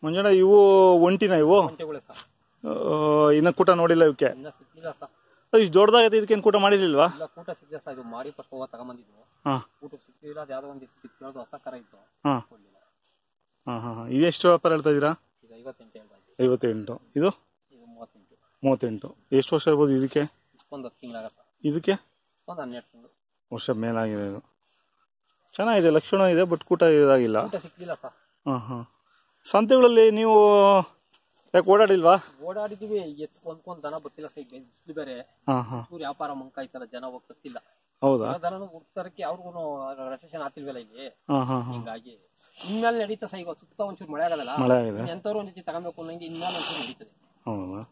ಮಂಜಣ್ಣ ಇವು ಒಂಟಿನ ಇವು ಒಂಟೆಗಳೇ ಸರ್ ಆ, ಇನ್ನ ಕೂಟ ನೋಡಿಲ್ಲ ಇವಕ್ಕೆ ಇನ್ನ ಸಿಕ್ಕಿಲ್ಲ ಸರ್ ಇಷ್ಟು ದೊಡ್ಡದಾಗೈತೆ ಇದಕ್ಕೇನು ಕೂಟ ಮಾಡಿರ್ಲಿಲ್ವಾ ಇಲ್ಲ ಕೂಟ ಸಿಕ್ಕಿಲ್ಲ ಸರ್ ಇದು ಮಾಡಿ ಫಸ್ಟ್ ಹೋಗ ತಗೊಂಬಂದಿದ್ವು ಹಾ ಊಟಕ್ಕೆ ಸಿಕ್ಕಿಲ್ಲ ಅದು ಯಾವುದೋ ಒಂದು ಸಿಕ್ಕಿರೋದು ಹೊಸ ಕರ ಇತ್ತು ಹಾ ಕೊಡ್ಲಿಲ್ಲ ಹಾ ಹಾ ಹಾ ಇದೆಷ್ಟು ವ್ಯಾಪಾರ ಹೇಳ್ತಾ ಇದ್ದೀರಾ ಇದು ಐವತ್ತೆಂಟು ಹೇಳ್ತಾ ಇದ್ವಿ ಐವತ್ತೆಂಟು ಇದು ಇದು ಮೂವತ್ತೆಂಟು ಮೂವತ್ತೆಂಟು ಎಷ್ಟು ವರ್ಷ ಇರ್ಬೋದು ಇದಕ್ಕೆ ಒಂದು ಹತ್ತು ತಿಂಗಳಾಗ ಸರ್ ಇದಕ್ಕೆ ಒಂದು ಹನ್ನೆರಡು ತಿಂಗಳು ವರ್ಷ ಮೇಲಾಗಿದೆ ಇದು ಚೆನ್ನಾಗಿದೆ ಲಕ್ಷಣ ಇದೆ ಬಟ್ ಕೂಟ ಇದಾಗಿಲ್ಲ ಊಟ ಸಿಕ್ಕಿಲ್ಲ ಸರ್ ಹಾಂ ಹಾಂ ಸಂತೆಗಳಲ್ಲಿ ನೀವು ಯಾಕೆ ಓಡಾಡಿಲ್ವಾ ಓಡಾಡಿದೀವಿ ಎತ್ತು ಕೊಂದ್ಕೊಂಡ್ ದನ ಗೊತ್ತಿಲ್ಲ ಸರ್ ಈಗ ಬಿಸಿಲು ಬೇರೆ ಹಾಂ ಹಾಂ ಇವ್ರು ವ್ಯಾಪಾರ ಮಂಕಾಯ್ತಲ್ಲ ಜನ ಹೋಗಿ ಗೊತ್ತಿಲ್ಲ ಹೌದಾ ದನನು ಹುಡ್ತಾರಕ್ಕೆ ಅವ್ರಿಗೂ ರೆಸ್ಟ್ರಿಕ್ಷನ್ ಆಗ್ತಿಲ್ವಲ್ಲ ಇಲ್ಲಿ ಹಾಂ ಹಾಂ ಹಾಂ ಹಿಂಗಾಗಿ ಇನ್ಮೇಲೆ ನಡೀತಾ ಸರ್ ಈಗ ಸುತ್ತ ಒಂಚೂರು ಮಳೆ ಆಗದಲ್ಲ ಮಳೆ ಆಗಿದೆ ಎಂತವ್ರು ಒಂದ್ ಜೊತೆ ತಗೊಬೇಕು ಅನ್ನಂಗೆ ಇನ್ಮೇಲೆ ಒಂಚೂರು ನಡೀತದೆ ಹೌದಾ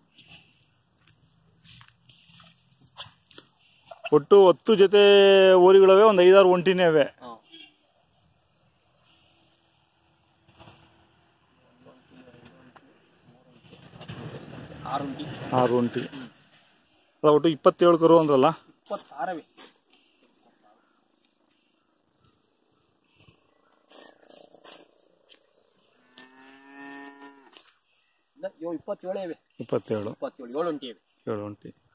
ಒಟ್ಟು ಹತ್ತು ಜೊತೆ ಊರಿಗಳವೆ ಒಂದು ಐದಾರು ಒಂಟಿನೇ ಅವೆ ಹಾ ಆರು ಉಂಟಿ ಆರು ಒಂಟಿ ಅಲ್ಲ ಒಟ್ಟು ಇಪ್ಪತ್ತೇಳು ಕರು ಅಂದ್ರಲ್ಲ ಇಪ್ಪತ್ತಾರವೆ ಇಲ್ಲ ಏಳು ಇಪ್ಪತ್ತೇಳು ಇವೆ ಇಪ್ಪತ್ತೇಳು ಇಪ್ಪತ್ತೇಳು ಏಳು ಉಂಟಿ ಇವೆ ಏಳು ಒಂಟಿ